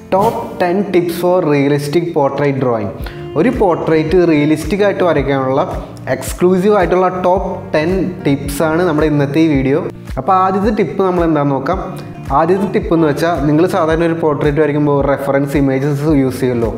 Top ten tips for realistic portrait drawing ഒരു portrait realistic ആയിട്ട് വരയ്ക്കാനുള്ള എക്സ്ക്ലൂസീവ് ആയിട്ടുള്ള ടോപ്പ് ടെൻ ടിപ്സാണ് നമ്മുടെ ഇന്നത്തെ ഈ വീഡിയോ അപ്പോൾ ആദ്യത്തെ ടിപ്പ് നമ്മൾ എന്താണെന്ന് നോക്കാം ആദ്യത്തെ ടിപ്പ് എന്ന് വെച്ചാൽ നിങ്ങൾ സാധാരണ ഒരു പോർട്രേറ്റ് വരയ്ക്കുമ്പോൾ റെഫറൻസ് ഇമേജസ് യൂസ് ചെയ്യുമല്ലോ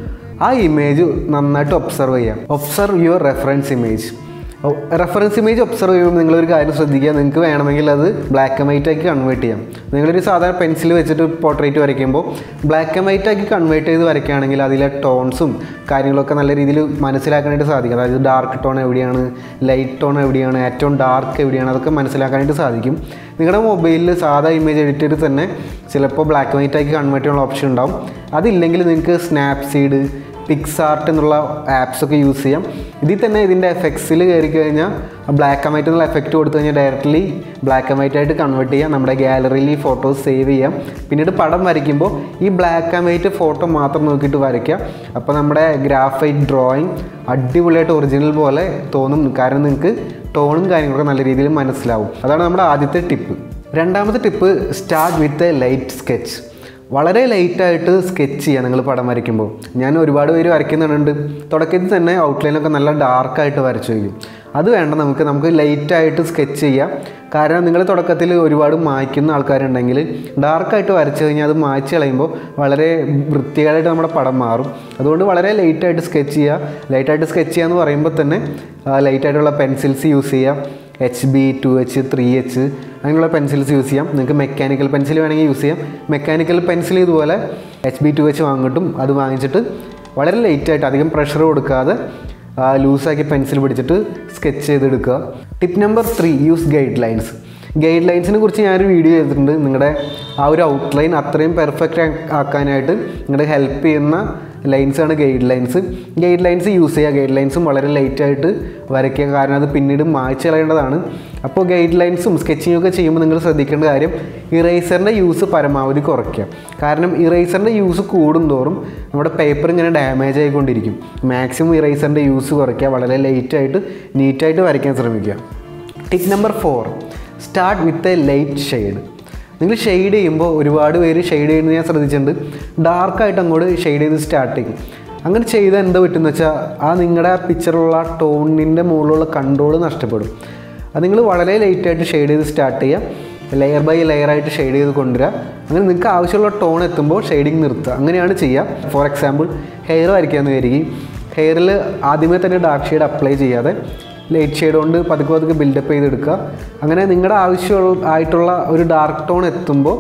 ആ ഇമേജ് നന്നായിട്ട് ഒബ്സർവ് ചെയ്യാം observe your reference image reference image observe ചെയ്യുമ്പോൾ നിങ്ങളൊരു കാര്യം ശ്രദ്ധിക്കുക നിങ്ങൾക്ക് വേണമെങ്കിൽ അത് ബ്ലാക്ക് ആൻഡ് വൈറ്റ് ആക്കി കൺവേർട്ട് ചെയ്യാം നിങ്ങളൊരു സാധാരണ പെൻസിൽ വെച്ചിട്ട് പോർട്രേറ്റ് വരയ്ക്കുമ്പോൾ ബ്ലാക്ക് ആൻഡ് വൈറ്റ് ആക്കി കൺവേർട്ട് ചെയ്ത് വരയ്ക്കുകയാണെങ്കിൽ അതിലെ ടോൺസും കാര്യങ്ങളൊക്കെ നല്ല രീതിയിൽ മനസ്സിലാക്കാനായിട്ട് സാധിക്കും അതായത് ഡാർക്ക് ടോൺ എവിടെയാണ് ലൈറ്റ് ടോൺ എവിടെയാണ് ഏറ്റവും ഡാർക്ക് എവിടെയാണ് അതൊക്കെ മനസ്സിലാക്കാനായിട്ട് സാധിക്കും നിങ്ങളുടെ മൊബൈലിൽ സാധാ ഇമേജ് എഡിറ്റർ തന്നെ ചിലപ്പോൾ ബ്ലാക്ക് ആൻഡ് വൈറ്റ് ആക്കി കൺവേർട്ട് ചെയ്യാനുള്ള ഓപ്ഷൻ ഉണ്ടാവും അതില്ലെങ്കിൽ നിങ്ങൾക്ക് സ്നാപ്സീഡ് പിക്സാർട്ട് എന്നുള്ള ആപ്സ് ഒക്കെ യൂസ് ചെയ്യാം ഇതിൽ തന്നെ ഇതിൻ്റെ എഫക്ട്സിൽ കയറി കഴിഞ്ഞാൽ ബ്ലാക്ക് ആൻഡ് വൈറ്റ് എന്നുള്ള എഫക്റ്റ് കൊടുത്തു കഴിഞ്ഞാൽ ഡയറക്റ്റ്ലി ബ്ലാക്ക് ആൻഡ് വൈറ്റ് ആയിട്ട് കൺവേർട്ട് ചെയ്യാം നമ്മുടെ ഗാലറിയിൽ ഈ ഫോട്ടോസ് സേവ് ചെയ്യാം പിന്നീട് പടം വരയ്ക്കുമ്പോൾ ഈ ബ്ലാക്ക് ആൻഡ് വൈറ്റ് ഫോട്ടോ മാത്രം നോക്കിയിട്ട് വരയ്ക്കുക അപ്പോൾ നമ്മുടെ ഗ്രാഫൈറ്റ് ഡ്രോയിങ് അടിപൊളിയായിട്ട് ഒറിജിനൽ പോലെ തോന്നും കാരണം നിങ്ങൾക്ക് ടോണും കാര്യങ്ങളൊക്കെ നല്ല രീതിയിൽ മനസ്സിലാവും അതാണ് നമ്മുടെ ആദ്യത്തെ ടിപ്പ് രണ്ടാമത്തെ tip start with a light sketch വളരെ ലൈറ്റായിട്ട് സ്കെച്ച് ചെയ്യുക നിങ്ങൾ പടം വരയ്ക്കുമ്പോൾ ഞാൻ ഒരുപാട് പേര് വരയ്ക്കുന്നുണ്ട് തുടക്കത്തിൽ തന്നെ ഔട്ട്ലൈനൊക്കെ നല്ല ഡാർക്കായിട്ട് വരച്ചു വയ്ക്കും അത് വേണ്ട നമുക്ക് നമുക്ക് ലൈറ്റായിട്ട് സ്കെച്ച് ചെയ്യാം കാരണം നിങ്ങൾ തുടക്കത്തിൽ ഒരുപാട് മായ്ക്കുന്ന ആൾക്കാരുണ്ടെങ്കിൽ ഡാർക്കായിട്ട് വരച്ചു കഴിഞ്ഞാൽ അത് മായ്ച്ച് കളയുമ്പോൾ വളരെ വൃത്തികേടായിട്ട് നമ്മുടെ പടം മാറും അതുകൊണ്ട് വളരെ ലൈറ്റായിട്ട് സ്കെച്ച് ചെയ്യുക ലൈറ്റായിട്ട് സ്കെച്ച് ചെയ്യുക എന്ന് പറയുമ്പോൾ തന്നെ ലൈറ്റായിട്ടുള്ള പെൻസിൽസ് യൂസ് ചെയ്യുക H B two H three H അങ്ങനെയുള്ള പെൻസിൽസ് യൂസ് ചെയ്യാം നിങ്ങൾക്ക് മെക്കാനിക്കൽ പെൻസിൽ വേണമെങ്കിൽ യൂസ് ചെയ്യാം മെക്കാനിക്കൽ പെൻസിൽ ഇതുപോലെ എച്ച് ബി ടു എച്ച് വാങ്ങിട്ടും അത് വാങ്ങിച്ചിട്ട് വളരെ ലൈറ്റായിട്ട് അധികം പ്രഷർ കൊടുക്കാതെ ലൂസാക്കി പെൻസിൽ പിടിച്ചിട്ട് സ്കെച്ച് ചെയ്തെടുക്കുക tip number three use guide lines guide ലൈൻസിനെ കുറിച്ച് ഞാനൊരു വീഡിയോ ചെയ്തിട്ടുണ്ട് നിങ്ങളുടെ ആ ഒരു ഔട്ട്ലൈൻ അത്രയും പെർഫെക്റ്റ് ആക്കാനായിട്ട് നിങ്ങളുടെ ഹെൽപ്പ് ചെയ്യുന്ന ലൈൻസാണ് guide lines guide lines use ചെയ്യുക ഗൈഡ് ലൈൻസും വളരെ ലൈറ്റായിട്ട് വരയ്ക്കുക കാരണം അത് പിന്നീട് മായ്ച്ച് കളയേണ്ടതാണ് അപ്പോൾ ഗൈഡ് ലൈൻസും സ്കെച്ചിങ്ങും ഒക്കെ ചെയ്യുമ്പോൾ നിങ്ങൾ ശ്രദ്ധിക്കേണ്ട കാര്യം ഇറേസറിൻ്റെ യൂസ് പരമാവധി കുറയ്ക്കുക കാരണം ഇറേസറിൻ്റെ യൂസ് കൂടുന്തോറും നമ്മുടെ പേപ്പർ ഇങ്ങനെ ഡാമേജ് ആയിക്കൊണ്ടിരിക്കും മാക്സിമം ഇറേസറിൻ്റെ യൂസ് കുറയ്ക്കുക വളരെ ലൈറ്റായിട്ട് നീറ്റായിട്ട് വരയ്ക്കാൻ ശ്രമിക്കുക tip number four start with a light shade നിങ്ങൾ ഷെയ്ഡ് ചെയ്യുമ്പോൾ ഒരുപാട് പേര് ഷെയ്ഡ് ചെയ്യുന്നത് ഞാൻ ശ്രദ്ധിച്ചിട്ടുണ്ട് ഡാർക്കായിട്ട് അങ്ങോട്ട് ഷെയ്ഡ് ചെയ്ത് സ്റ്റാർട്ട് ചെയ്യും അങ്ങനെ ചെയ്താൽ എന്താ പറ്റുമെന്ന് വെച്ചാൽ ആ നിങ്ങളുടെ ആ പിക്ചറിലുള്ള ടോണിൻ്റെ മുകളിലുള്ള കൺട്രോൾ നഷ്ടപ്പെടും അത് നിങ്ങൾ വളരെ ലൈറ്റായിട്ട് ഷെയ്ഡ് ചെയ്ത് സ്റ്റാർട്ട് ചെയ്യുക ലെയർ ബൈ ലെയർ ആയിട്ട് ഷെയ്ഡ് ചെയ്ത് കൊണ്ടുവരിക അങ്ങനെ നിങ്ങൾക്ക് ആവശ്യമുള്ള ടോൺ എത്തുമ്പോൾ ഷെയ്ഡിങ് നിർത്തുക അങ്ങനെയാണ് ചെയ്യുക ഫോർ എക്സാമ്പിൾ ഹെയർ വരയ്ക്കാമെന്ന് കരുതി ഹെയറിൽ ആദ്യമേ തന്നെ ഡാർക്ക് ഷെയ്ഡ് അപ്ലൈ ചെയ്യാതെ ലൈറ്റ് ഷെയ്ഡ് കൊണ്ട് പതുക്കെ പതുക്കെ ബിൽഡപ്പ് ചെയ്തെടുക്കുക അങ്ങനെ നിങ്ങളുടെ ആവശ്യമുള്ള ആയിട്ടുള്ള ഒരു ഡാർക്ക് ടോൺ എത്തുമ്പോൾ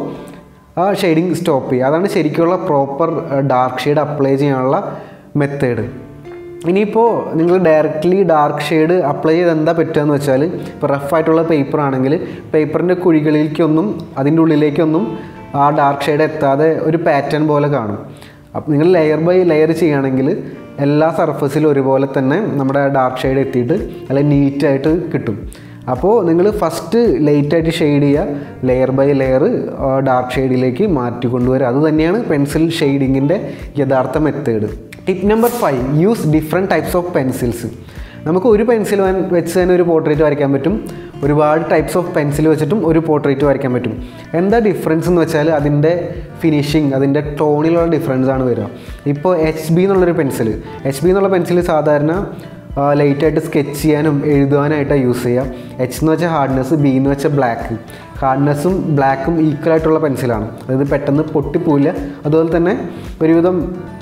ആ ഷെയ്ഡിങ് സ്റ്റോപ്പ് ചെയ്യുക അതാണ് ശരിക്കുള്ള പ്രോപ്പർ ഡാർക്ക് ഷെയ്ഡ് അപ്ലൈ ചെയ്യാനുള്ള മെത്തേഡ് ഇനിയിപ്പോൾ നിങ്ങൾ ഡയറക്റ്റ്ലി ഡാർക്ക് ഷെയ്ഡ് അപ്ലൈ ചെയ്ത് എന്താ പറ്റുകയെന്ന് വെച്ചാൽ ഇപ്പോൾ റഫായിട്ടുള്ള പേപ്പർ ആണെങ്കിൽ പേപ്പറിൻ്റെ കുഴികളിലേക്കൊന്നും അതിൻ്റെ ഉള്ളിലേക്കൊന്നും ആ ഡാർക്ക് ഷെയ്ഡ് എത്താതെ ഒരു പാറ്റേൺ പോലെ കാണും അപ്പം നിങ്ങൾ ലെയർ ബൈ ലെയർ ചെയ്യുകയാണെങ്കിൽ എല്ലാ സർഫസിലും ഒരുപോലെ തന്നെ നമ്മുടെ ഡാർക്ക് ഷെയ്ഡ് എത്തിയിട്ട് നല്ല നീറ്റായിട്ട് കിട്ടും അപ്പോൾ നിങ്ങൾ ഫസ്റ്റ് ലൈറ്റായിട്ട് ഷെയ്ഡ് ചെയ്യുക ലെയർ ബൈ ലെയർ ഡാർക്ക് ഷെയ്ഡിലേക്ക് മാറ്റി കൊണ്ടുവരിക അത് തന്നെയാണ് പെൻസിൽ ഷെയ്ഡിങ്ങിൻ്റെ യഥാർത്ഥ method tip number five use different types of pencils നമുക്ക് ഒരു പെൻസിൽ വെച്ച് തന്നെ ഒരു പോർട്രേറ്റ് വരയ്ക്കാൻ പറ്റും ഒരുപാട് ടൈപ്സ് ഓഫ് പെൻസിൽ വെച്ചിട്ടും ഒരു പോർട്രേറ്റ് വരയ്ക്കാൻ പറ്റും എന്താ ഡിഫറൻസ് എന്ന് വെച്ചാൽ അതിൻ്റെ ഫിനിഷിങ് അതിൻ്റെ ടോണിലുള്ള ഡിഫറൻസ് ആണ് വരിക ഇപ്പോൾ എച്ച് ബി എന്നുള്ളൊരു പെൻസിൽ എച്ച് ബി എന്നുള്ള പെൻസിൽ സാധാരണ ലൈറ്റായിട്ട് സ്കെച്ച് ചെയ്യാനും എഴുതുവാനായിട്ടാണ് യൂസ് ചെയ്യുക എച്ച് എന്ന് വെച്ചാൽ ഹാർഡ്നെസ് ബി എന്ന് വെച്ചാൽ ബ്ലാക്ക് ഹാർഡ്നെസ്സും ബ്ലാക്കും ഈക്വൽ ആയിട്ടുള്ള പെൻസിലാണ് അതായത് പെട്ടെന്ന് പൊട്ടിപ്പോവില്ല അതുപോലെ തന്നെ ഒരുവിധം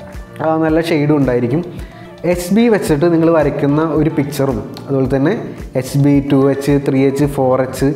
നല്ല ഷെയ്ഡും ഉണ്ടായിരിക്കും എച്ച് ബി വെച്ചിട്ട് നിങ്ങൾ വരയ്ക്കുന്ന ഒരു പിക്ചറും അതുപോലെ തന്നെ H B two H three H four H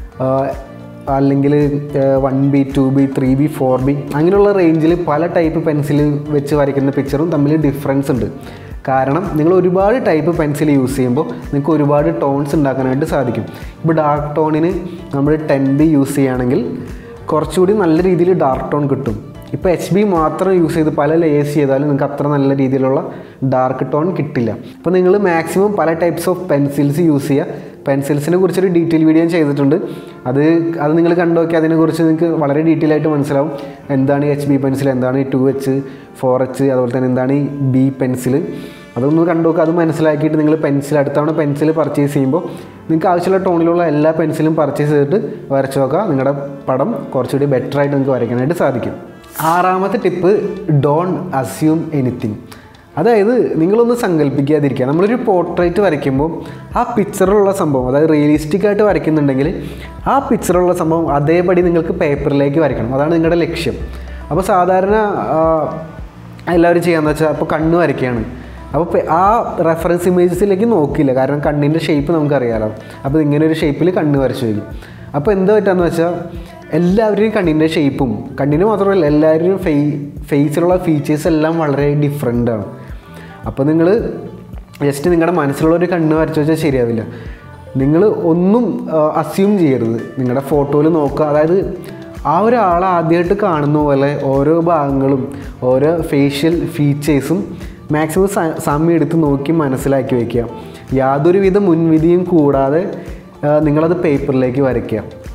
അല്ലെങ്കിൽ one B two B three B four B അങ്ങനെയുള്ള റേഞ്ചിൽ പല ടൈപ്പ് പെൻസിൽ വെച്ച് വരയ്ക്കുന്ന പിക്ചറും തമ്മിൽ ഡിഫറൻസ് ഉണ്ട് കാരണം നിങ്ങൾ ഒരുപാട് ടൈപ്പ് പെൻസിൽ യൂസ് ചെയ്യുമ്പോൾ നിങ്ങൾക്ക് ഒരുപാട് ടോൺസ് ഉണ്ടാക്കാനായിട്ട് സാധിക്കും ഇപ്പോൾ ഡാർക്ക് ടോണിന് നമ്മൾ ടെൻ ബി യൂസ് ചെയ്യുകയാണെങ്കിൽ കുറച്ചുകൂടി നല്ല രീതിയിൽ ഡാർക്ക് ടോൺ കിട്ടും ഇപ്പോൾ എച്ച് ബി മാത്രം യൂസ് ചെയ്ത് പല ലേയേഴ്സ് ചെയ്താലും നിങ്ങൾക്ക് അത്ര നല്ല രീതിയിലുള്ള ഡാർക്ക് ടോൺ കിട്ടില്ല അപ്പോൾ നിങ്ങൾ മാക്സിമം പല ടൈപ്സ് ഓഫ് പെൻസിൽസ് യൂസ് ചെയ്യുക പെൻസിൽസിനെ കുറിച്ചൊരു ഡീറ്റെയിൽ വീഡിയോ ഞാൻ ചെയ്തിട്ടുണ്ട് അത് അത് നിങ്ങൾ കണ്ടു നോക്കി അതിനെക്കുറിച്ച് നിങ്ങൾക്ക് വളരെ ഡീറ്റെയിൽ ആയിട്ട് മനസ്സിലാവും എന്താണ് ഈ എച്ച് ബി പെൻസിൽ എന്താണ് ഈ ടു എച്ച് ഫോർ എച്ച് അതുപോലെ തന്നെ എന്താണ് ഈ ബി പെൻസിൽ അതൊന്ന് കണ്ടു നോക്കുക അത് മനസ്സിലാക്കിയിട്ട് നിങ്ങൾ പെൻസിൽ അടുത്ത തവണ പെൻസിൽ പർച്ചേസ് ചെയ്യുമ്പോൾ നിങ്ങൾക്ക് ആവശ്യമുള്ള ടോണിലുള്ള എല്ലാ പെൻസിലും പർച്ചേസ് ചെയ്തിട്ട് വരച്ച് നോക്കുക നിങ്ങളുടെ പടം കുറച്ചുകൂടി ബെറ്റർ ആയിട്ട് നിങ്ങൾക്ക് വരയ്ക്കാനായിട്ട് സാധിക്കും ആറാമത്തെ ടിപ്പ് ഡോൺ അസ്യൂം എനിത്തിങ് അതായത് നിങ്ങളൊന്ന് സങ്കല്പിക്കാതിരിക്കുക നമ്മളൊരു പോർട്രേറ്റ് വരയ്ക്കുമ്പോൾ ആ പിക്ചറിലുള്ള സംഭവം അതായത് റിയലിസ്റ്റിക് ആയിട്ട് വരയ്ക്കുന്നുണ്ടെങ്കിൽ ആ പിക്ചറിലുള്ള സംഭവം അതേപടി നിങ്ങൾക്ക് പേപ്പറിലേക്ക് വരയ്ക്കണം അതാണ് നിങ്ങളുടെ ലക്ഷ്യം അപ്പോൾ സാധാരണ ആ, എല്ലാവരും ചെയ്യാന്ന് വെച്ചാൽ അപ്പോൾ കണ്ണ് വരയ്ക്കുകയാണ് അപ്പോൾ പെ- ആ റെഫറൻസ് ഇമേജസിലേക്ക് നോക്കില്ല കാരണം കണ്ണിൻ്റെ ഷേപ്പ് നമുക്കറിയാലോ അപ്പോൾ ഇങ്ങനെ ഒരു ഷേപ്പിൽ കണ്ണ് വരച്ചു വയ്ക്കും അപ്പോൾ എന്താ പറ്റാന്ന് വെച്ചാൽ എല്ലാവരുടെയും കണ്ണിൻ്റെ ഷേപ്പും കണ്ണിന് മാത്രമല്ല എല്ലാവരുടെയും ഫേ ഫേസിലുള്ള ഫീച്ചേഴ്സ് എല്ലാം വളരെ ഡിഫറെൻ്റ് ആണ് അപ്പോൾ നിങ്ങൾ ജസ്റ്റ് നിങ്ങളുടെ മനസ്സിലുള്ള ഒരു കണ്ണ് വരച്ചു വെച്ചാൽ ശരിയാവില്ല നിങ്ങൾ ഒന്നും അസ്യൂം ചെയ്യരുത് നിങ്ങളുടെ ഫോട്ടോയിൽ നോക്കുക അതായത് ആ ഒരാളെ ആദ്യമായിട്ട് കാണുന്ന പോലെ ഓരോ ഭാഗങ്ങളും ഓരോ ഫേഷ്യൽ ഫീച്ചേഴ്സും മാക്സിമം സ- സമയം എടുത്ത് നോക്കി മനസ്സിലാക്കി വയ്ക്കുക യാതൊരുവിധ മുൻവിധിയും കൂടാതെ ആ, നിങ്ങളത് പേപ്പറിലേക്ക് വരയ്ക്കുക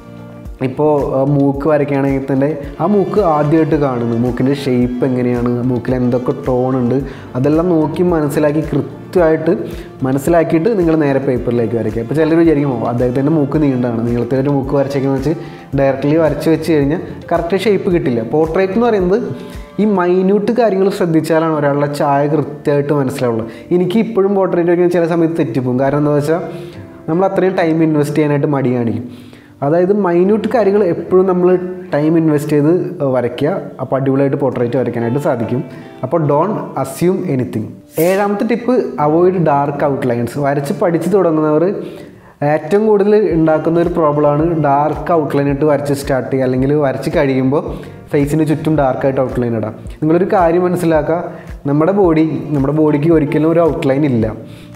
ഇപ്പോൾ മൂക്ക് വരയ്ക്കുകയാണെങ്കിൽ തന്നെ ആ മൂക്ക് ആദ്യമായിട്ട് കാണുന്നു മൂക്കിൻ്റെ ഷേപ്പ് എങ്ങനെയാണ് മൂക്കിൽ എന്തൊക്കെ ടോൺ ഉണ്ട് അതെല്ലാം നോക്കി മനസ്സിലാക്കി കൃത്യമായിട്ട് മനസ്സിലാക്കിയിട്ട് നിങ്ങൾ നേരെ പേപ്പറിലേക്ക് വരയ്ക്കുക ഇപ്പോൾ ചിലർ വിചാരിക്കും "ഓ, അദ്ദേഹത്തിൻ്റെ മൂക്ക് നീണ്ടാണ് നീളത്തിൽ ഒരു മൂക്ക് വരച്ചേക്കെന്ന് വെച്ച് ഡയറക്റ്റ്ലി വരച്ച് വെച്ച് കഴിഞ്ഞാൽ കറക്റ്റ് ഷേപ്പ് കിട്ടില്ല പോർട്രേറ്റ് എന്ന് പറയുന്നത് ഈ മൈന്യൂട്ട് കാര്യങ്ങൾ ശ്രദ്ധിച്ചാലാണ് ഒരാളുടെ ചായ കൃത്യമായിട്ട് മനസ്സിലാവുള്ളൂ എനിക്ക് ഇപ്പോഴും പോർട്രേറ്റ് വയ്ക്കുന്ന ചില സമയത്ത് തെറ്റിപ്പോകും കാരണം എന്താ വെച്ചാൽ നമ്മൾ അത്രയും ടൈം ഇൻവെസ്റ്റ് ചെയ്യാനായിട്ട് മടി കാണിക്കും അതായത് മൈന്യൂട്ട് കാര്യങ്ങൾ എപ്പോഴും നമ്മൾ ടൈം ഇൻവെസ്റ്റ് ചെയ്ത് വരയ്ക്കുക അപ്പോൾ അടിപൊളിയായിട്ട് പോർട്രേറ്റ് വരയ്ക്കാനായിട്ട് സാധിക്കും അപ്പോൾ ഡോൺ അസ്യൂം എനിത്തിങ് ഏഴാമത്തെ ടിപ്പ് അവോയ്ഡ് ഡാർക്ക് ഔട്ട്ലൈൻസ് വരച്ച് പഠിച്ച് തുടങ്ങുന്നവർ ഏറ്റവും കൂടുതൽ ഉണ്ടാക്കുന്ന ഒരു പ്രോബ്ലമാണ് ഡാർക്ക് ഔട്ട്ലൈൻ ഇട്ട് വരച്ച് സ്റ്റാർട്ട് ചെയ്യുക അല്ലെങ്കിൽ വരച്ച് കഴിയുമ്പോൾ ഫേസിന് ചുറ്റും ഡാർക്കായിട്ട് ഔട്ട്ലൈൻ ഇടാം നിങ്ങളൊരു കാര്യം മനസ്സിലാക്കുക നമ്മുടെ ബോഡി നമ്മുടെ ബോഡിക്ക് ഒരിക്കലും ഒരു ഔട്ട്ലൈൻ ഇല്ല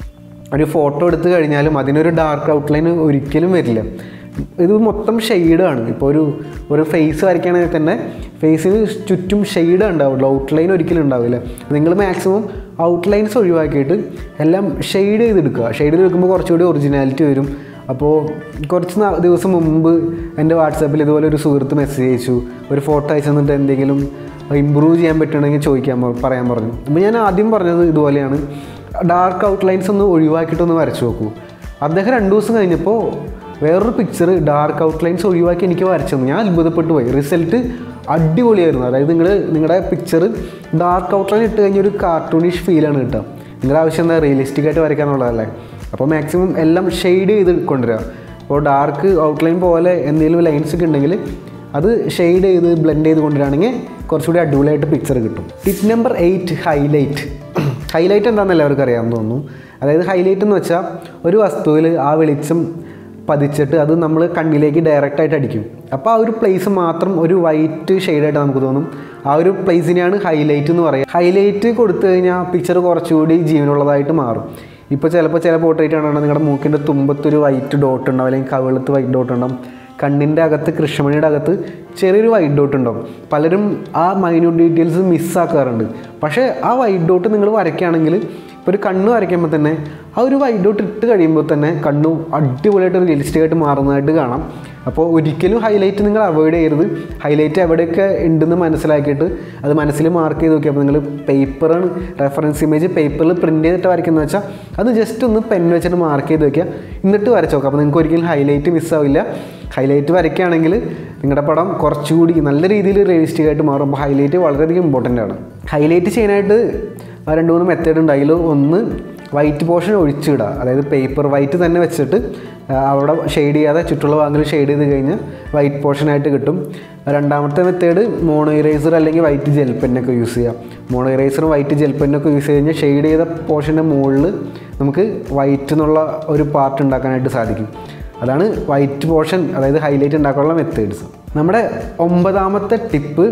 ഒരു ഫോട്ടോ എടുത്തു കഴിഞ്ഞാലും അതിനൊരു ഡാർക്ക് ഔട്ട്ലൈൻ ഒരിക്കലും വരില്ല ഇത് മൊത്തം ഷെയ്ഡാണ് ഇപ്പോൾ ഒരു ഒരു ഫേസ് വരയ്ക്കുകയാണെങ്കിൽ തന്നെ ഫേസിന് ചുറ്റും ഷെയ്ഡ് ഉണ്ടാവില്ല ഔട്ട്ലൈൻ ഒരിക്കലും ഉണ്ടാവില്ല നിങ്ങൾ മാക്സിമം ഔട്ട്ലൈൻസ് ഒഴിവാക്കിയിട്ട് എല്ലാം ഷെയ്ഡ് ചെയ്തെടുക്കുക ഷെയ്ഡ് ചെയ്തെടുക്കുമ്പോൾ കുറച്ചുകൂടി ഒറിജിനാലിറ്റി വരും അപ്പോൾ കുറച്ച് നാ- ദിവസം മുമ്പ് എൻ്റെ വാട്സാപ്പിൽ ഇതുപോലെ ഒരു സുഹൃത്ത് മെസ്സേജ് അയച്ചു ഒരു ഫോട്ടോ അയച്ചു തന്നിട്ട് എന്തെങ്കിലും ഇമ്പ്രൂവ് ചെയ്യാൻ പറ്റുകയാണെങ്കിൽ ചോദിക്കാൻ പറ- പറയാൻ പറഞ്ഞു അപ്പോൾ ഞാൻ ആദ്യം പറഞ്ഞത് ഇതുപോലെയാണ് ഡാർക്ക് ഔട്ട്ലൈൻസ് ഒന്ന് ഒഴിവാക്കിയിട്ടൊന്ന് വരച്ചു നോക്കൂ അദ്ദേഹം രണ്ട് ദിവസം കഴിഞ്ഞപ്പോൾ വേറൊരു പിക്ചർ ഡാർക്ക് ഔട്ട്ലൈൻസ് ഒഴിവാക്കി എനിക്ക് വരച്ചു തന്നു ഞാൻ അത്ഭുതപ്പെട്ടു പോയി റിസൾട്ട് അടിപൊളിയായിരുന്നു അതായത് നിങ്ങൾ നിങ്ങളുടെ പിക്ചർ ഡാർക്ക് ഔട്ട്ലൈൻ ഇട്ട് കഴിഞ്ഞ ഒരു കാർട്ടൂണിഷ് ഫീലാണ് കിട്ടുക നിങ്ങളുടെ ആവശ്യം എന്താ റിയലിസ്റ്റിക് ആയിട്ട് വരയ്ക്കാനുള്ളതല്ലേ അപ്പോൾ മാക്സിമം എല്ലാം ഷെയ്ഡ് ചെയ്ത് കൊണ്ടുവരിക അപ്പോൾ ഡാർക്ക് ഔട്ട്ലൈൻ പോലെ എന്തെങ്കിലും ലൈൻസ് ഒക്കെ ഉണ്ടെങ്കിൽ അത് ഷെയ്ഡ് ചെയ്ത് ബ്ലെൻഡ് ചെയ്ത് കൊണ്ടുവരികയാണെങ്കിൽ കുറച്ചുകൂടി അടിപൊളിയായിട്ട് പിക്ചർ കിട്ടും tip number eight highlight highlight എന്താണെന്ന് എല്ലാവർക്കും അറിയാമെന്ന് തോന്നുന്നു അതായത് ഹൈലൈറ്റ് എന്ന് വെച്ചാൽ ഒരു വസ്തുവിൽ ആ വെളിച്ചം പതിച്ചിട്ട് അത് നമ്മൾ കണ്ണിലേക്ക് ഡയറക്റ്റായിട്ട് അടിക്കും അപ്പോൾ ആ ഒരു പ്ലേസ് മാത്രം ഒരു വൈറ്റ് ഷെയ്ഡായിട്ട് നമുക്ക് തോന്നും ആ ഒരു പ്ലേസിനെയാണ് ഹൈലൈറ്റ് എന്ന് പറയുക ഹൈലൈറ്റ് കൊടുത്തു കഴിഞ്ഞാൽ പിക്ചർ കുറച്ചുകൂടി ജീവനുള്ളതായിട്ട് മാറും ഇപ്പോൾ ചിലപ്പോൾ ചില പോർട്രേറ്റ് ആണെങ്കിൽ നിങ്ങളുടെ മൂക്കിൻ്റെ തുമ്പത്തൊരു വൈറ്റ് ഡോട്ട് ഉണ്ടാവും അല്ലെങ്കിൽ കവിളത്ത് വൈറ്റ് ഡോട്ട് ഉണ്ടാവും കണ്ണിൻ്റെ അകത്ത് കൃഷ്ണമണിയുടെ അകത്ത് ചെറിയൊരു വൈറ്റ് ഡോട്ട് ഉണ്ടാവും പലരും ആ മൈന്യൂട്ട് ഡീറ്റെയിൽസ് മിസ്സാക്കാറുണ്ട് പക്ഷേ ആ വൈറ്റ് ഡോട്ട് നിങ്ങൾ വരയ്ക്കുകയാണെങ്കിൽ ഇപ്പോൾ ഒരു കണ്ണ് വരയ്ക്കുമ്പോൾ തന്നെ ആ ഒരു വൈറ്റ് ഡോട്ട് ഇട്ട് കഴിയുമ്പോൾ തന്നെ കണ്ണ് അടിപൊളിയായിട്ട് റിയലിസ്റ്റിക് ആയിട്ട് മാറുന്നതായിട്ട് കാണാം അപ്പോൾ ഒരിക്കലും ഹൈലൈറ്റ് നിങ്ങൾ അവോയ്ഡ് ചെയ്യരുത് ഹൈലൈറ്റ് എവിടെയൊക്കെ ഉണ്ടെന്ന് മനസ്സിലാക്കിയിട്ട് അത് മനസ്സിൽ മാർക്ക് ചെയ്ത് നോക്കി അപ്പോൾ നിങ്ങൾ പേപ്പറാണ് റെഫറൻസ് ഇമേജ് പേപ്പറിൽ പ്രിൻറ്റ് ചെയ്തിട്ട് വരയ്ക്കുന്നത് വെച്ചാൽ അത് ജസ്റ്റ് ഒന്ന് പെൻ വെച്ചിട്ട് മാർക്ക് ചെയ്ത് വെക്കുക എന്നിട്ട് വരച്ച് നോക്കാം അപ്പോൾ നിങ്ങൾക്ക് ഒരിക്കലും ഹൈലൈറ്റ് മിസ്സാവില്ല ഹൈലൈറ്റ് വരയ്ക്കുകയാണെങ്കിൽ നിങ്ങളുടെ പടം കുറച്ചുകൂടി നല്ല രീതിയിൽ റിയലിസ്റ്റിക് ആയിട്ട് മാറും അപ്പോൾ ഹൈലൈറ്റ് വളരെയധികം ഇമ്പോർട്ടൻ്റ് ആണ് ഹൈലൈറ്റ് ചെയ്യാനായിട്ട് ആ രണ്ട് മൂന്ന് മെത്തേഡ് ഉണ്ട് അതിൽ ഒന്ന് വൈറ്റ് പോർഷൻ ഒഴിച്ചിടുക അതായത് പേപ്പർ വൈറ്റ് തന്നെ വെച്ചിട്ട് ആ, അവിടെ ഷെയ്ഡ് ചെയ്യാതെ ചുറ്റുള്ള ഭാഗങ്ങൾ ഷെയ്ഡ് ചെയ്ത് കഴിഞ്ഞ് വൈറ്റ് പോർഷനായിട്ട് കിട്ടും രണ്ടാമത്തെ മെത്തേഡ് മോണോ ഇറേസർ അല്ലെങ്കിൽ വൈറ്റ് ജെൽ പെന്നൊക്കെ യൂസ് ചെയ്യാം മോണോ ഇറേസറും വൈറ്റ് ജെൽ പെന്നൊക്കെ യൂസ് ചെയ്ത് കഴിഞ്ഞാൽ ഷെയ്ഡ് ചെയ്ത പോർഷൻ്റെ മുകളിൽ നമുക്ക് വൈറ്റ് എന്നുള്ള ഒരു പാർട്ട് ഉണ്ടാക്കാനായിട്ട് സാധിക്കും അതാണ് വൈറ്റ് പോർഷൻ അതായത് ഹൈലൈറ്റ് ഉണ്ടാക്കാനുള്ള മെത്തേഡ്സ് നമ്മുടെ ഒമ്പതാമത്തെ tip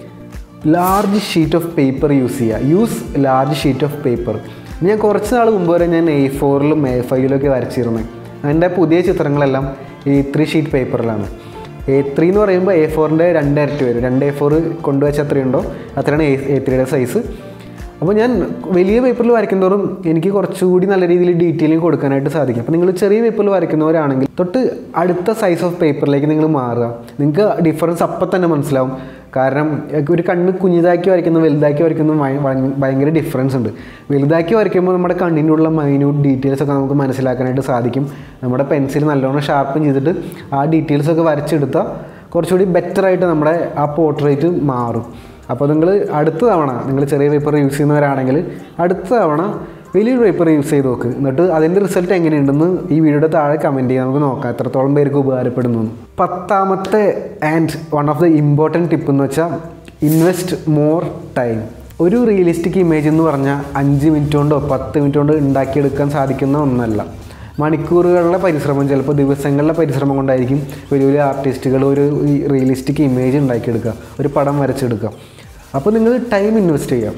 large sheet of paper use ചെയ്യുക use large sheet of paper ഞാൻ കുറച്ച് നാൾ മുമ്പ് വരെ ഞാൻ എ ഫോറിലും എ ഫൈവിലും ഒക്കെ വരച്ചിരുന്നത് എൻ്റെ പുതിയ ചിത്രങ്ങളെല്ലാം ഈ ത്രീ ഷീറ്റ് പേപ്പറിലാണ് എ ത്രീ എന്ന് പറയുമ്പോൾ എ ഫോറിൻ്റെ രണ്ട് ഇരട്ടി വരും രണ്ട് എ ഫോർ കൊണ്ടുവച്ച എത്രയുണ്ടോ അത്രയാണ് എ എ ത്രീയുടെ സൈസ് അപ്പോൾ ഞാൻ വലിയ പേപ്പറിൽ വരയ്ക്കുന്നതോറും എനിക്ക് കുറച്ചുകൂടി നല്ല രീതിയിൽ ഡീറ്റെയിലിംഗ് കൊടുക്കാനായിട്ട് സാധിക്കും അപ്പോൾ നിങ്ങൾ ചെറിയ പേപ്പറിൽ വരയ്ക്കുന്നവരാണെങ്കിൽ തൊട്ട് അടുത്ത സൈസ് ഓഫ് പേപ്പറിലേക്ക് നിങ്ങൾ മാറുക നിങ്ങൾക്ക് ഡിഫറൻസ് അപ്പം തന്നെ മനസ്സിലാവും കാരണം ഒരു കണ്ണ് കുഞ്ഞിതാക്കി വരയ്ക്കുന്നു വലുതാക്കി വരയ്ക്കുന്നു ഭയ- ഭയ- ഭയങ്കര ഡിഫറൻസ് ഉണ്ട് വലുതാക്കി വരയ്ക്കുമ്പോൾ നമ്മുടെ കണ്ണിൻ്റെ ഉള്ള മൈന്യൂട്ട് ഡീറ്റെയിൽസ് ഒക്കെ നമുക്ക് മനസ്സിലാക്കാനായിട്ട് സാധിക്കും നമ്മുടെ പെൻസിൽ നല്ലോണം ഷാർപ്പൻ ചെയ്തിട്ട് ആ ഡീറ്റെയിൽസ് ഒക്കെ വരച്ചെടുത്താൽ കുറച്ചുകൂടി ബെറ്റർ ആയിട്ട് നമ്മുടെ ആ പോർട്രേറ്റ് മാറും അപ്പോൾ നിങ്ങൾ അടുത്ത തവണ നിങ്ങൾ ചെറിയ പേപ്പർ യൂസ് ചെയ്യുന്നവരാണെങ്കിൽ അടുത്ത തവണ വലിയൊരു പേപ്പർ യൂസ് ചെയ്ത് നോക്ക് എന്നിട്ട് അതിൻ്റെ റിസൾട്ട് എങ്ങനെയുണ്ടെന്ന് ഈ വീഡിയോയുടെ താഴെ കമൻറ്റ് ചെയ്യാം നമുക്ക് നോക്കാം എത്രത്തോളം പേർക്ക് ഉപകാരപ്പെടുന്നു എന്ന്. പത്താമത്തെ and one of the important tip എന്ന് വെച്ചാൽ ഇൻവെസ്റ്റ് മോർ ടൈം ഒരു റിയലിസ്റ്റിക് ഇമേജ് എന്ന് പറഞ്ഞാൽ അഞ്ച് മിനിറ്റ് കൊണ്ടോ പത്ത് മിനിറ്റ് കൊണ്ടോ ഉണ്ടാക്കിയെടുക്കാൻ സാധിക്കുന്ന ഒന്നല്ല മണിക്കൂറുകളുടെ പരിശ്രമം ചിലപ്പോൾ ദിവസങ്ങളിലെ പരിശ്രമം കൊണ്ടായിരിക്കും വലിയ വലിയ ആർട്ടിസ്റ്റുകൾ ഒരു റിയലിസ്റ്റിക് ഇമേജ് ഉണ്ടാക്കിയെടുക്കുക ഒരു പടം വരച്ചെടുക്കുക അപ്പോൾ നിങ്ങൾ ടൈം ഇൻവെസ്റ്റ് ചെയ്യാം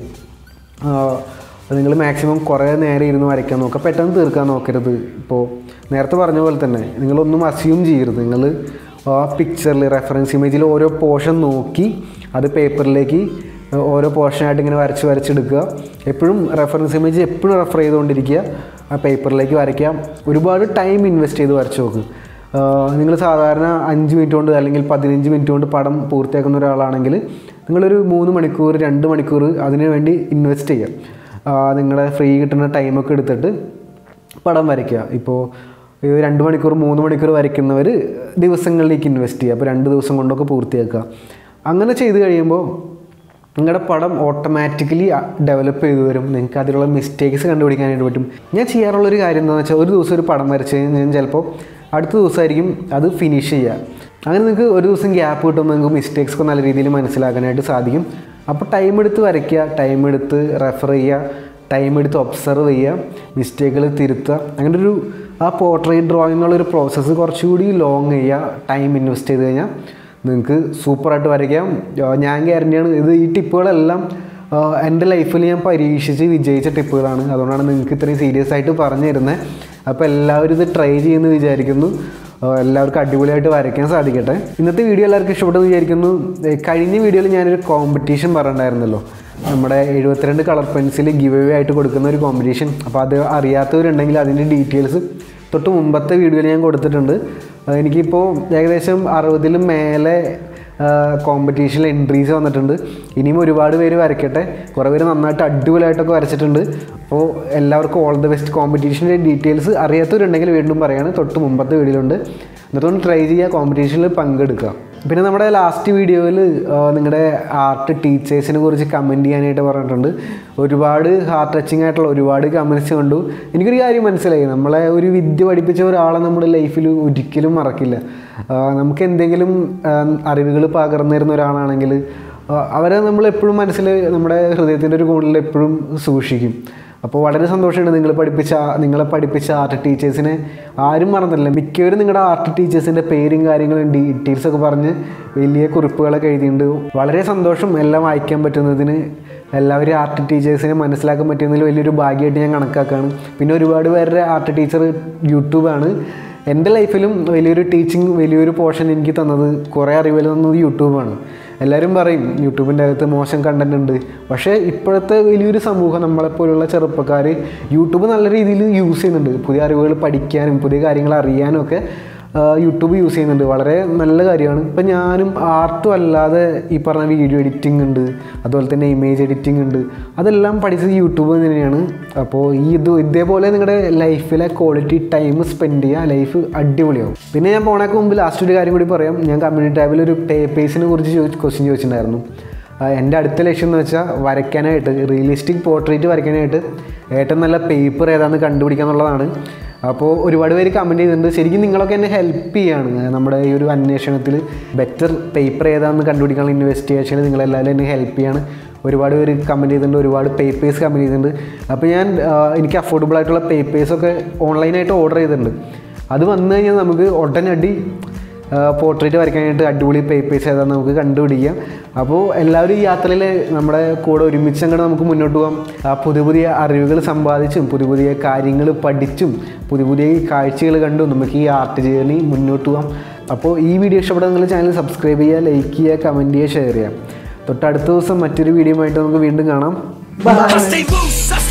നിങ്ങൾ മാക്സിമം കുറേ നേരം ഇരുന്ന് വരയ്ക്കാൻ നോക്കുക പെട്ടെന്ന് തീർക്കാൻ നോക്കരുത് ഇപ്പോൾ നേരത്തെ പറഞ്ഞ പോലെ തന്നെ നിങ്ങളൊന്നും അസ്യൂം ചെയ്യരുത് നിങ്ങൾ ആ പിക്ചറിൽ റെഫറൻസ് ഇമേജിൽ ഓരോ പോർഷൻ നോക്കി അത് പേപ്പറിലേക്ക് ഓരോ പോർഷനായിട്ട് ഇങ്ങനെ വരച്ച് വരച്ചെടുക്കുക എപ്പോഴും റെഫറൻസ് ഇമേജ് എപ്പോഴും റെഫർ ചെയ്തുകൊണ്ടിരിക്കുക ആ പേപ്പറിലേക്ക് വരയ്ക്കാം ഒരുപാട് ടൈം ഇൻവെസ്റ്റ് ചെയ്ത് വരച്ച് നോക്ക് നിങ്ങൾ സാധാരണ അഞ്ച് മിനിറ്റ് കൊണ്ട് അല്ലെങ്കിൽ പതിനഞ്ച് മിനിറ്റ് കൊണ്ട് പടം പൂർത്തിയാക്കുന്ന ഒരാളാണെങ്കിൽ നിങ്ങളൊരു മൂന്ന് മണിക്കൂർ രണ്ട് മണിക്കൂർ അതിന് വേണ്ടി ഇൻവെസ്റ്റ് ചെയ്യാം നിങ്ങളുടെ ഫ്രീ കിട്ടുന്ന ടൈമൊക്കെ എടുത്തിട്ട് പടം വരയ്ക്കുക ഇപ്പോൾ ഇത് രണ്ട് മണിക്കൂർ മൂന്ന് മണിക്കൂർ വരയ്ക്കുന്നവർ ദിവസങ്ങളിലേക്ക് ഇൻവെസ്റ്റ് ചെയ്യുക അപ്പോൾ രണ്ട് ദിവസം കൊണ്ടൊക്കെ പൂർത്തിയാക്കുക അങ്ങനെ ചെയ്ത് കഴിയുമ്പോൾ നിങ്ങളുടെ പടം ഓട്ടോമാറ്റിക്കലി ഡെവലപ്പ് ചെയ്തു വരും നിങ്ങൾക്ക് അതിലുള്ള മിസ്റ്റേക്സ് കണ്ടുപിടിക്കാനായിട്ട് പറ്റും ഞാൻ ചെയ്യാറുള്ളൊരു കാര്യം എന്താണെന്ന് വെച്ചാൽ ഒരു ദിവസം ഒരു പടം വരച്ച് കഴിഞ്ഞാൽ ഞാൻ ചിലപ്പോൾ അടുത്ത ദിവസമായിരിക്കും അത് ഫിനിഷ് ചെയ്യുക അങ്ങനെ നിങ്ങൾക്ക് ഒരു ദിവസം ഗ്യാപ്പ് കിട്ടുമ്പോൾ നിങ്ങൾക്ക് മിസ്റ്റേക്സ് ഒക്കെ നല്ല രീതിയിൽ മനസ്സിലാക്കാനായിട്ട് സാധിക്കും അപ്പോൾ ടൈം എടുത്ത് വരയ്ക്കുക ടൈം എടുത്ത് റെഫർ ചെയ്യുക ടൈം എടുത്ത് ഒബ്സർവ് ചെയ്യുക മിസ്റ്റേക്കുകൾ തിരുത്തുക അങ്ങനെ ഒരു ആ പോർട്രേറ്റ് ഡ്രോയിങ് എന്നുള്ളൊരു പ്രോസസ്സ് കുറച്ചുകൂടി ലോങ് ചെയ്യുക ടൈം ഇൻവെസ്റ്റ് ചെയ്ത് കഴിഞ്ഞാൽ നിങ്ങൾക്ക് സൂപ്പറായിട്ട് വരയ്ക്കാം ആ, ഞാൻ ഗ്യാരണ്ടിയാണ് ഇത് ഈ ടിപ്പുകളെല്ലാം ആ, എൻ്റെ ലൈഫിൽ ഞാൻ പരീക്ഷിച്ച് വിജയിച്ച ടിപ്പുകളാണ് അതുകൊണ്ടാണ് നിങ്ങൾക്ക് ഇത്രയും സീരിയസ് ആയിട്ട് പറഞ്ഞു തരുന്നത് അപ്പോൾ എല്ലാവരും ഇത് ട്രൈ ചെയ്യുമെന്ന് വിചാരിക്കുന്നു ആ, എല്ലാവർക്കും അടിപൊളിയായിട്ട് വരയ്ക്കാൻ സാധിക്കട്ടെ ഇന്നത്തെ വീഡിയോ എല്ലാവർക്കും ഇഷ്ടപ്പെട്ടെന്ന് വിചാരിക്കുന്നു ഏ, കഴിഞ്ഞ വീഡിയോയിൽ ഞാനൊരു കോമ്പറ്റീഷൻ പറഞ്ഞിട്ടുണ്ടായിരുന്നല്ലോ നമ്മുടെ എഴുപത്തിരണ്ട് കളർ പെൻസിൽ ഗിവ് അവേ ആയിട്ട് കൊടുക്കുന്ന ഒരു കോമ്പറ്റീഷൻ അപ്പോൾ അത് അറിയാത്തവരുണ്ടെങ്കിൽ അതിൻ്റെ ഡീറ്റെയിൽസ് തൊട്ട് മുമ്പത്തെ വീഡിയോയിൽ ഞാൻ കൊടുത്തിട്ടുണ്ട് ആ, എനിക്കിപ്പോൾ ഏകദേശം അറുപതിലും മേലെ കോമ്പറ്റീഷനിൽ എൻട്രീസ് വന്നിട്ടുണ്ട് ഇനിയും ഒരുപാട് പേര് വരയ്ക്കട്ടെ കുറേ പേര് നന്നായിട്ട് അടിപൊളിയായിട്ടൊക്കെ വരച്ചിട്ടുണ്ട് അപ്പോൾ എല്ലാവർക്കും ഓൾ ദ ബെസ്റ്റ് കോമ്പറ്റീഷൻ്റെ ഡീറ്റെയിൽസ് അറിയാത്തവരുണ്ടെങ്കിൽ വീണ്ടും പറയാണ് തൊട്ട് മുമ്പത്തെ വീഡിയോയിലുണ്ട് എന്നിട്ടൊന്ന് ട്രൈ ചെയ്യുക കോമ്പറ്റീഷനിൽ പങ്കെടുക്കുക പിന്നെ നമ്മുടെ ലാസ്റ്റ് വീഡിയോയിൽ നിങ്ങളുടെ ആർട്ട് ടീച്ചേഴ്സിനെ കുറിച്ച് കമൻറ്റ് ചെയ്യാനായിട്ട് പറഞ്ഞിട്ടുണ്ട് ഒരുപാട് ഹാർട്ട് ടച്ചിങ് ആയിട്ടുള്ള ഒരുപാട് കമൻറ്റ്സ് കണ്ടു എനിക്കൊരു കാര്യം മനസ്സിലായി നമ്മളെ ഒരു വിദ്യ പഠിപ്പിച്ച ഒരാളെ നമ്മുടെ ലൈഫിൽ ഒരിക്കലും മറക്കില്ല ആ, നമുക്ക് എന്തെങ്കിലും അറിവുകൾ പകർന്നു തരുന്ന ഒരാളാണെങ്കിൽ ആ, അവരെ നമ്മൾ എപ്പോഴും മനസ്സിൽ നമ്മുടെ ഹൃദയത്തിൻ്റെ ഒരു കോണിൽ എപ്പോഴും സൂക്ഷിക്കും അപ്പോൾ വളരെ സന്തോഷമുണ്ട് നിങ്ങൾ പഠിപ്പിച്ച നിങ്ങളെ പഠിപ്പിച്ച ആർട്ട് ടീച്ചേഴ്സിനെ ആരും മറന്നില്ല മിക്കവരും നിങ്ങളുടെ ആർട്ട് ടീച്ചേഴ്സിൻ്റെ പേരും കാര്യങ്ങളും ഡീറ്റെയിൽസ് ഒക്കെ പറഞ്ഞ് വലിയ കുറിപ്പുകളൊക്കെ എഴുതിയിട്ടുണ്ട് വളരെ സന്തോഷം എല്ലാം വായിക്കാൻ പറ്റുന്നതിന് എല്ലാവരും ആർട്ട് ടീച്ചേഴ്സിനെ മനസ്സിലാക്കാൻ പറ്റുന്നതിൽ വലിയൊരു ഭാഗ്യമായിട്ട് ഞാൻ കണക്കാക്കുകയാണ് പിന്നെ ഒരുപാട് പേരുടെ ആർട്ട് ടീച്ചർ യൂട്യൂബാണ് എൻ്റെ ലൈഫിലും വലിയൊരു ടീച്ചിങ് വലിയൊരു പോർഷൻ എനിക്ക് തന്നത് കുറേ അറിവുകൾ തന്നത് യൂട്യൂബാണ് എല്ലാവരും പറയും യൂട്യൂബിൻ്റെ അകത്ത് മോശം കണ്ടന്റ് ഉണ്ട് പക്ഷേ ഇപ്പോഴത്തെ വലിയൊരു സമൂഹം നമ്മളെപ്പോലുള്ള ചെറുപ്പക്കാർ യൂട്യൂബ് നല്ല രീതിയിൽ യൂസ് ചെയ്യുന്നുണ്ട് പുതിയ അറിവുകൾ പഠിക്കാനും പുതിയ കാര്യങ്ങൾ അറിയാനും ഒക്കെ ആ, യൂട്യൂബ് യൂസ് ചെയ്യുന്നുണ്ട് വളരെ നല്ല കാര്യമാണ് ഇപ്പം ഞാനും ആർട്ടും അല്ലാതെ ഈ പറഞ്ഞ വീഡിയോ എഡിറ്റിംഗ് ഉണ്ട് അതുപോലെ തന്നെ ഇമേജ് എഡിറ്റിംഗ് ഉണ്ട് അതെല്ലാം പഠിച്ചത് യൂട്യൂബ് തന്നെയാണ് അപ്പോൾ ഈ ഇത് ഇതേപോലെ നിങ്ങളുടെ ലൈഫിലെ ക്വാളിറ്റി ടൈം സ്പെൻഡ് ചെയ്യുക ലൈഫ് അടിപൊളിയാവും പിന്നെ ഞാൻ പോണേക്ക് മുമ്പ് ലാസ്റ്റ് ഒരു കാര്യം കൂടി പറയാം ഞാൻ കമ്മ്യൂണിറ്റി ടാബിൽ ഒരു പേപ്പേഴ്സിനെ കുറിച്ച് ചോദിച്ച് ക്വസ്റ്റ്യൻ ചോദിച്ചിട്ടുണ്ടായിരുന്നു ആ, എൻ്റെ അടുത്ത ലക്ഷ്യം എന്ന് വെച്ചാൽ വരയ്ക്കാനായിട്ട് റിയലിസ്റ്റിക് പോർട്രേറ്റ് വരയ്ക്കാനായിട്ട് ഏറ്റവും നല്ല പേപ്പർ ഏതാണെന്ന് കണ്ടുപിടിക്കുക എന്നുള്ളതാണ് അപ്പോൾ ഒരുപാട് പേര് കമൻറ്റ് ചെയ്തിട്ടുണ്ട് ശരിക്കും നിങ്ങളൊക്കെ എന്നെ ഹെൽപ്പ് ചെയ്യാണ് നമ്മുടെ ഈ ഒരു അന്വേഷണത്തിൽ ബെറ്റർ പേപ്പർ ഏതാണെന്ന് കണ്ടുപിടിക്കാനുള്ള ഇൻവെസ്റ്റിഗേഷനിൽ നിങ്ങളെല്ലാവരും എന്നെ ഹെൽപ്പ് ചെയ്യാണ് ഒരുപാട് പേര് കമൻറ്റ് ചെയ്തിട്ടുണ്ട് ഒരുപാട് പേപ്പേഴ്സ് കമൻറ്റ് ചെയ്തിട്ടുണ്ട് അപ്പോൾ ഞാൻ ആ, എനിക്ക് അഫോർഡബിൾ ആയിട്ടുള്ള പേപ്പേഴ്സൊക്കെ ഓൺലൈനായിട്ട് ഓർഡർ ചെയ്തിട്ടുണ്ട് അത് വന്നു കഴിഞ്ഞാൽ നമുക്ക് ഉടനടി പോർട്രേറ്റ് വരയ്ക്കാനായിട്ട് അടിപൊളി പേപ്പേഴ്സ് ഏതാണെന്ന് നമുക്ക് കണ്ടുപിടിക്കാം അപ്പോൾ എല്ലാവരും ഈ യാത്രയിൽ നമ്മുടെ കൂടെ ഒരുമിച്ച് അങ്ങോട്ട് നമുക്ക് മുന്നോട്ട് പോകാം ആ പുതിയ പുതിയ അറിവുകൾ സമ്പാദിച്ചും പുതിയ പുതിയ കാര്യങ്ങൾ പഠിച്ചും പുതിയ പുതിയ കാഴ്ചകൾ കണ്ടും നമുക്ക് ഈ ആർട്ട് ജേർണി മുന്നോട്ട് പോകാം അപ്പോൾ ഈ വീഡിയോ ഇഷ്ടപ്പെട്ടാൽ നിങ്ങൾ ചാനൽ സബ്സ്ക്രൈബ് ചെയ്യുക ലൈക്ക് ചെയ്യുക കമൻറ്റ് ചെയ്യുക ഷെയർ ചെയ്യുക തൊട്ടടുത്ത ദിവസം മറ്റൊരു വീഡിയോ ആയിട്ട് നമുക്ക് വീണ്ടും കാണാം bye I stay loose, I